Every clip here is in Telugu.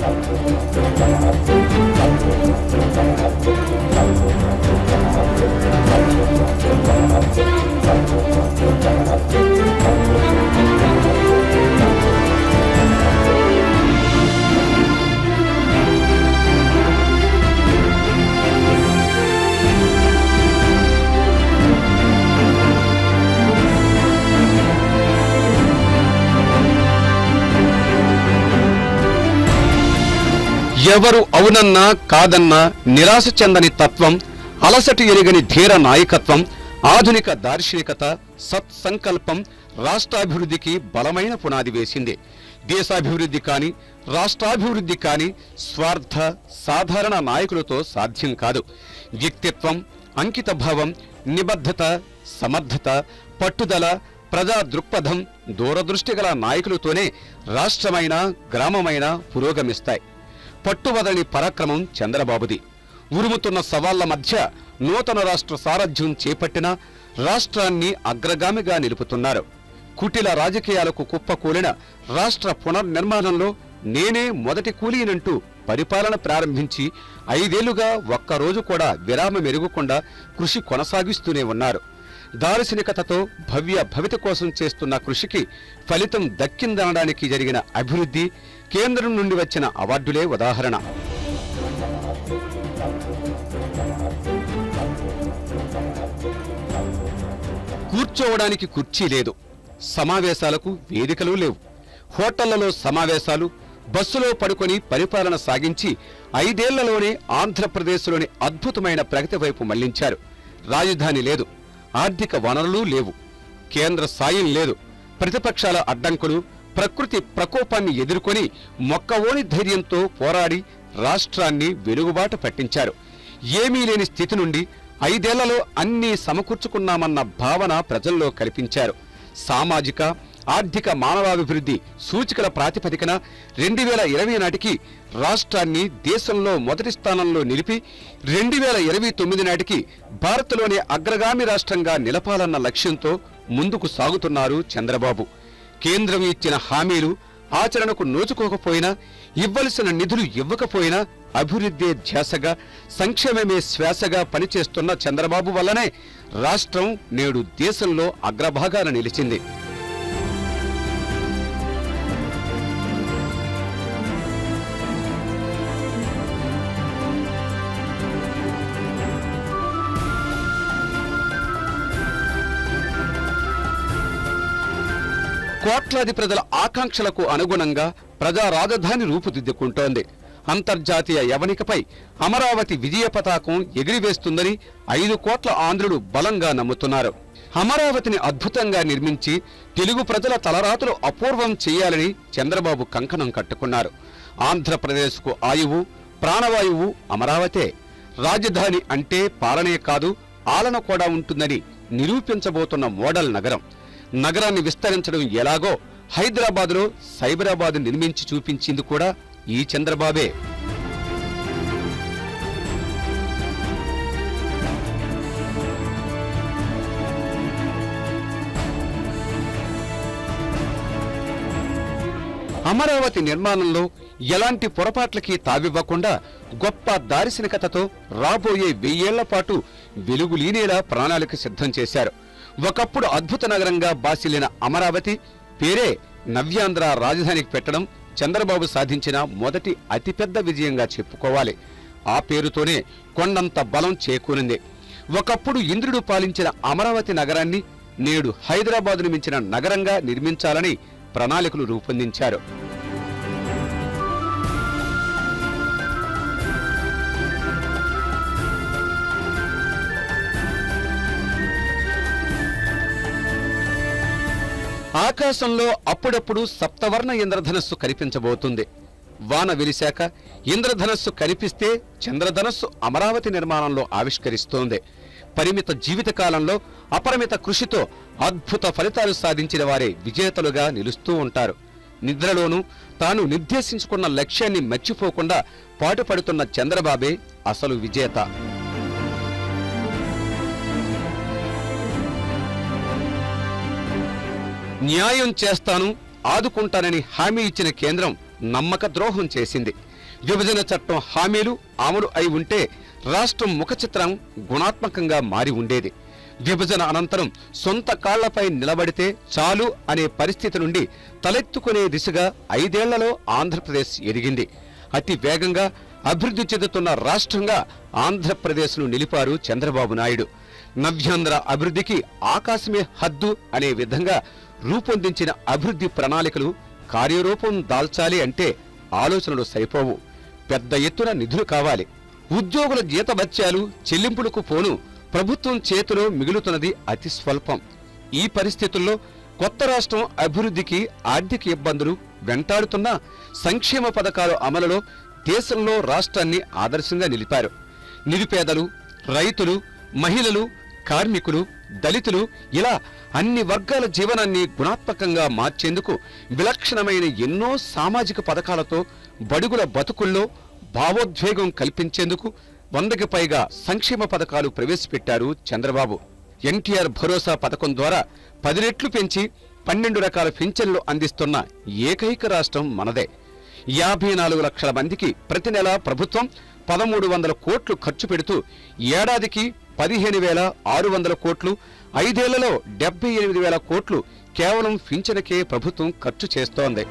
ఎవరు అవునన్నా కాదన్నా నిరాశ చెందని తత్వం అలసట ఎరుగని ధీర నాయకత్వం ఆధునిక దార్శనికత సత్సంకల్పం రాష్ట్రాభివృద్ధికి బలమైన పునాది వేసింది దేశాభివృద్ధి కాని రాష్ట్రాభివృద్ధి కాని స్వార్థ సాధారణ నాయకులతో సాధ్యం కాదు వ్యక్తిత్వం అంకితభావం నిబద్ధత సమర్థత పట్టుదల ప్రజా దృక్పథం దూరదృష్టి గల నాయకులతోనే రాష్ట్రమైన గ్రామమైన పురోగమిస్తాయి పట్టువదలని పరాక్రమం చంద్రబాబుది ఉరుముతున్న సవాళ్ల మధ్య నూతన రాష్ట్ర సారథ్యం చేపట్టిన రాష్ట్రాన్ని అగ్రగామిగా నిలుపుతున్నారు కుటిల రాజకీయాలకు కుప్పకూలిన రాష్ట్ర పునర్నిర్మాణంలో నేనే మొదటి కూలీనంటూ పరిపాలన ప్రారంభించి ఐదేళ్లుగా ఒక్కరోజు కూడా విరామం ఎరుగుకుండా కృషి కొనసాగిస్తూనే ఉన్నారు దార్శనికతతో భవ్య భవిత కోసం చేస్తున్న కృషికి ఫలితం దక్కిందనడానికి జరిగిన అభివృద్ధి కేంద్రం నుండి వచ్చిన అవార్డులే ఉదాహరణ కూర్చోవడానికి కుర్చీ లేదు సమావేశాలకు వేదికలు లేవు హోటళ్లలో సమావేశాలు బస్సులో పడుకొని పరిపాలన సాగించి ఐదేళ్లలోనే ఆంధ్రప్రదేశ్లోని అద్భుతమైన ప్రగతి వైపు మళ్లించారు రాజధాని లేదు ఆర్థిక వనరులు లేవు కేంద్ర సాయం లేదు ప్రతిపక్షాల అడ్డంకులు ప్రకృతి ప్రకోపాన్ని ఎదుర్కొని మొక్కవోని ధైర్యంతో పోరాడి రాష్ట్రాన్ని వెలుగుబాట పట్టించారు ఏమీ లేని స్థితి నుండి ఐదేళ్లలో అన్నీ సమకూర్చుకున్నామన్న భావన ప్రజల్లో కల్పించారు సామాజిక ఆర్థిక మానవాభివృద్ధి సూచికల ప్రాతిపదికన రెండు వేల ఇరవై నాటికి రాష్ట్రాన్ని దేశంలో మొదటి స్థానంలో నిలిపి రెండు వేల ఇరవై తొమ్మిది నాటికి భారత్లోనే అగ్రగామి రాష్ట్రంగా నిలపాలన్న లక్ష్యంతో ముందుకు సాగుతున్నారు చంద్రబాబు కేంద్రం ఇచ్చిన హామీలు ఆచరణకు నోచుకోకపోయినా ఇవ్వలసిన నిధులు ఇవ్వకపోయినా అభివృద్ధే ధ్యాసగా సంక్షేమమే శ్వాసగా పనిచేస్తున్న చంద్రబాబు వల్లనే రాష్ట్రం నేడు దేశంలో అగ్రభాగాన నిలిచింది కోట్లాది ప్రజల ఆకాంక్షలకు అనుగుణంగా ప్రజా రాజధాని రూపుదిద్దుకుంటోంది అంతర్జాతీయ యవనికపై అమరావతి విజయ పతాకం ఎగిరివేస్తుందని ఐదు కోట్ల ఆంధ్రులు బలంగా నమ్ముతున్నారు అమరావతిని అద్భుతంగా నిర్మించి తెలుగు ప్రజల తలరాతులు అపూర్వం చేయాలని చంద్రబాబు కంకణం కట్టుకున్నారు ఆంధ్రప్రదేశ్కు ఆయువు ప్రాణవాయువు అమరావతే రాజధాని అంటే పాలనే కాదు ఆలన కూడా ఉంటుందని నిరూపించబోతున్న మోడల్ నగరం నగరాన్ని విస్తరించడం ఎలాగో హైదరాబాదులో సైబరాబాద్ నిర్మించి చూపించింది కూడా ఈ చంద్రబాబే అమరావతి నిర్మాణంలో ఎలాంటి పొరపాట్లకి తావివ్వకుండా గొప్ప దార్శనికతతో రాబోయే వెయ్యేళ్ల పాటు వెలుగులీనేలా ప్రణాళిక సిద్ధం చేశారు ఒకప్పుడు అద్భుత నగరంగా బాసిల్లిన అమరావతి పేరే నవ్యాంధ్ర రాజధానికి పెట్టడం చంద్రబాబు సాధించిన మొదటి అతిపెద్ద విజయంగా చెప్పుకోవాలి ఆ పేరుతోనే కొండంత బలం చేకూరింది ఒకప్పుడు ఇంద్రుడు పాలించిన అమరావతి నగరాన్ని నేడు హైదరాబాదును మించిన నగరంగా నిర్మించాలని ప్రణాళికలు రూపొందించారు ఆకాశంలో అప్పుడప్పుడు సప్తవర్ణ ఇంద్రధనస్సు కనిపించబోతుంది వాన వెలిశాక ఇంద్రధనస్సు కనిపిస్తే చంద్రధనస్సు అమరావతి నిర్మాణంలో ఆవిష్కరిస్తోంది పరిమిత జీవితకాలంలో అపరిమిత కృషితో అద్భుత ఫలితాలు సాధించిన వారే విజేతలుగా నిలుస్తూ ఉంటారు నిద్రలోనూ తాను నిర్దేశించుకున్న లక్ష్యాన్ని మర్చిపోకుండా పాటుపడుతున్న చంద్రబాబే అసలు విజేత న్యాయం చేస్తాను ఆదుకుంటానని హామీ ఇచ్చిన కేంద్రం నమ్మక ద్రోహం చేసింది విభజన చట్టం హామీలు అమలు అయి ఉంటే రాష్ట్రం ముఖ చిత్రం గుణాత్మకంగా మారి ఉండేది విభజన అనంతరం సొంత కాళ్లపై నిలబడితే చాలు అనే పరిస్థితి నుండి తలెత్తుకునే దిశగా ఐదేళ్లలో ఆంధ్రప్రదేశ్ ఎదిగింది అతి వేగంగా అభివృద్ధి చెందుతున్న రాష్ట్రంగా ఆంధ్రప్రదేశ్ను నిలిపారు చంద్రబాబు నాయుడు నవ్యాంధ్ర అభివృద్ధికి ఆకాశమే హద్దు అనే విధంగా రూపొందించిన అభివృద్ధి ప్రణాళికలు కార్యరూపం దాల్చాలి అంటే ఆలోచనలు సరిపోవు పెద్ద ఎత్తున నిధులు కావాలి ఉద్యోగుల జీతభత్యాలు చెల్లింపులకు పోను ప్రభుత్వం చేతిలో మిగులుతున్నది అతి స్వల్పం ఈ పరిస్థితుల్లో కొత్త రాష్ట్రం అభివృద్ధికి ఆర్థిక ఇబ్బందులు వెంటాడుతున్న సంక్షేమ పథకాల అమలులో దేశంలో రాష్ట్రాన్ని ఆదర్శంగా నిలిపారు నిరుపేదలు రైతులు మహిళలు కార్మికులు దళితులు ఇలా అన్ని వర్గాల జీవనాన్ని గుణాత్మకంగా మార్చేందుకు విలక్షణమైన ఎన్నో సామాజిక పథకాలతో బడుగుల బతుకుల్లో భావోద్వేగం కల్పించేందుకు వందకి పైగా సంక్షేమ పథకాలు ప్రవేశపెట్టారు చంద్రబాబు ఎన్టీఆర్ భరోసా పథకం ద్వారా పది రెట్లు పెంచి పన్నెండు రకాల పింఛన్లు అందిస్తున్న ఏకైక రాష్ట్రం మనదే యాభై నాలుగు లక్షల మందికి ప్రతి నెల ప్రభుత్వం పదమూడు వందల కోట్లు ఖర్చు పెడుతూ ఏడాదికి పదిహేను వేల ఆరు వందల కోట్లు ఐదేళ్లలో డెబ్బై ఎనిమిది వేల కోట్లు కేవలం పింఛనకే ప్రభుత్వం ఖర్చు చేస్తోంది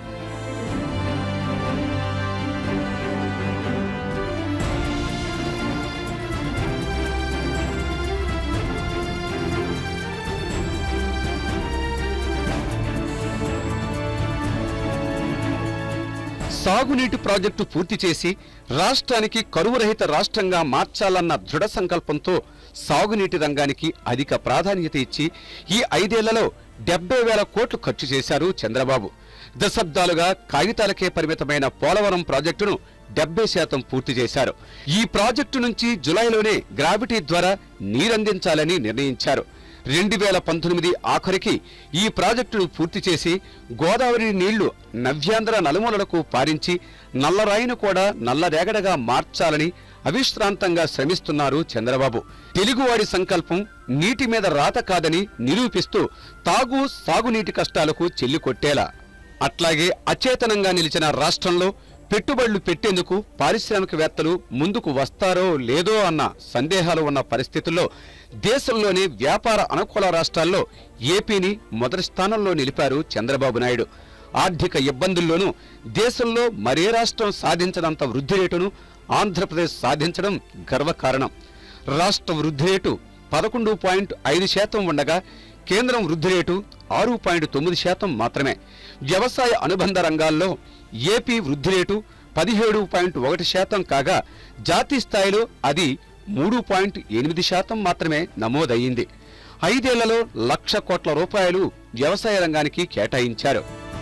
సాగునీటి ప్రాజెక్టు పూర్తి చేసి రాష్ట్రానికి కరువు రహిత రాష్ట్రంగా మార్చాలన్న దృఢ సంకల్పంతో సాగునీటి రంగానికి అధిక ప్రాధాన్యత ఇచ్చి ఈ ఐదేళ్లలో డెబ్బై వేల కోట్లు ఖర్చు చేశారు చంద్రబాబు దశాబ్దాలుగా కాగితాలకే పరిమితమైన పోలవరం ప్రాజెక్టును డెబ్బై శాతం పూర్తి చేశారు ఈ ప్రాజెక్టు నుంచి జులైలోనే గ్రావిటీ ద్వారా నీరందించాలని నిర్ణయించారు రెండు వేల పంతొమ్మిది ఆఖరికి ఈ ప్రాజెక్టును పూర్తి చేసి గోదావరి నీళ్లు నవ్యాంధ్ర నలుమూలలకు పారించి నల్లరాయిని కూడా నల్లరేగడగా మార్చాలని అవిశ్రాంతంగా శ్రమిస్తున్నారు చంద్రబాబు తెలుగువాడి సంకల్పం నీటి మీద రాత కాదని నిరూపిస్తూ తాగు సాగునీటి కష్టాలకు చెల్లి కొట్టేలా అట్లాగే అచేతనంగా నిలిచిన రాష్ట్రంలో పెట్టుబడులు పెట్టేందుకు పారిశ్రామికవేత్తలు ముందుకు వస్తారో లేదో అన్న సందేహాలు ఉన్న పరిస్థితుల్లో దేశంలోని వ్యాపార అనుకూల రాష్ట్రాల్లో ఏపీని మొదటి స్థానంలో నిలిపారు చంద్రబాబు నాయుడు ఆర్థిక ఇబ్బందుల్లోనూ దేశంలో మరే రాష్ట్రం సాధించనంత వృద్ధి రేటును ఆంధ్రప్రదేశ్ సాధించడం గర్వకారణం రాష్ట్ర వృద్ధి రేటు పదకొండు పాయింట్ ఐదు శాతం ఉండగా కేంద్రం వృద్ధి రేటు ఆరు పాయింట్ తొమ్మిది శాతం మాత్రమే వ్యవసాయ అనుబంధ రంగాల్లో ఏపీ వృద్ధి రేటు పదిహేడు పాయింట్ ఒకటి శాతం కాగా జాతీయ స్థాయిలో అది మూడు పాయింట్ ఎనిమిది శాతం మాత్రమే నమోదయ్యింది ఐదేళ్లలో లక్ష కోట్ల రూపాయలు వ్యవసాయ రంగానికి కేటాయించారు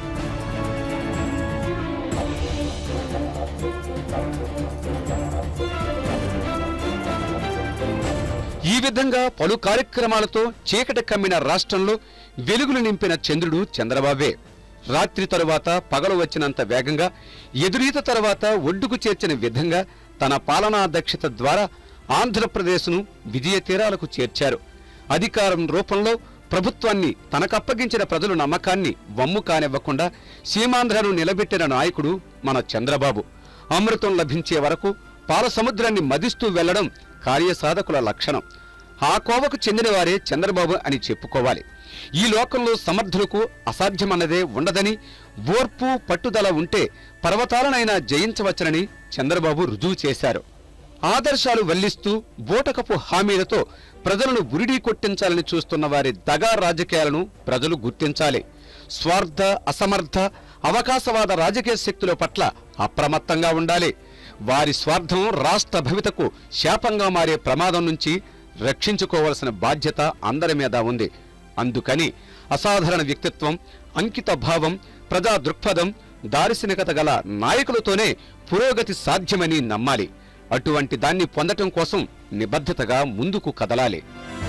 ఈ విధంగా పలు కార్యక్రమాలతో చీకటి కమ్మిన రాష్ట్రంలో వెలుగులు నింపిన చంద్రుడు చంద్రబాబే రాత్రి తరువాత పగలు వచ్చినంత వేగంగా ఎదురీత తరువాత ఒడ్డుకు చేర్చిన విధంగా తన పాలనా దక్షత ద్వారా ఆంధ్రప్రదేశ్ను విజయ తీరాలకు చేర్చారు అధికారం రూపంలో ప్రభుత్వాన్ని తనకప్పగించిన ప్రజల నమ్మకాన్ని వమ్ము కానివ్వకుండా సీమాంధ్రను నిలబెట్టిన నాయకుడు మన చంద్రబాబు అమృతం లభించే వరకు పాల సముద్రాన్ని మదిస్తూ వెళ్లడం కార్యసాధకుల లక్షణం ఆ కోవకు చెందినవారే చంద్రబాబు అని చెప్పుకోవాలి ఈ లోకంలో సమర్థులకు అసాధ్యమన్నదే ఉండదని ఓర్పు పట్టుదల ఉంటే పర్వతాలనైనా జయించవచ్చనని చంద్రబాబు రుజువు చేశారు ఆదర్శాలు వల్లిస్తూ బోటకపు హామీలతో ప్రజలను బురిడీ కొట్టించాలని చూస్తున్న వారి దగా రాజకీయాలను ప్రజలు గుర్తించాలి స్వార్థ అసమర్థ అవకాశవాద రాజకీయ శక్తుల పట్ల అప్రమత్తంగా ఉండాలి వారి స్వార్థం రాష్ట్ర భవితకు శాపంగా మారే ప్రమాదం నుంచి రక్షించుకోవాల్సిన బాధ్యత అందరి మీద ఉంది అందుకని అసాధారణ వ్యక్తిత్వం అంకిత భావం ప్రజా దృక్పథం దార్శనికత గల నాయకులతోనే పురోగతి సాధ్యమని నమ్మాలి అటువంటి దాన్ని పొందటం కోసం నిబద్ధతగా ముందుకు కదలాలి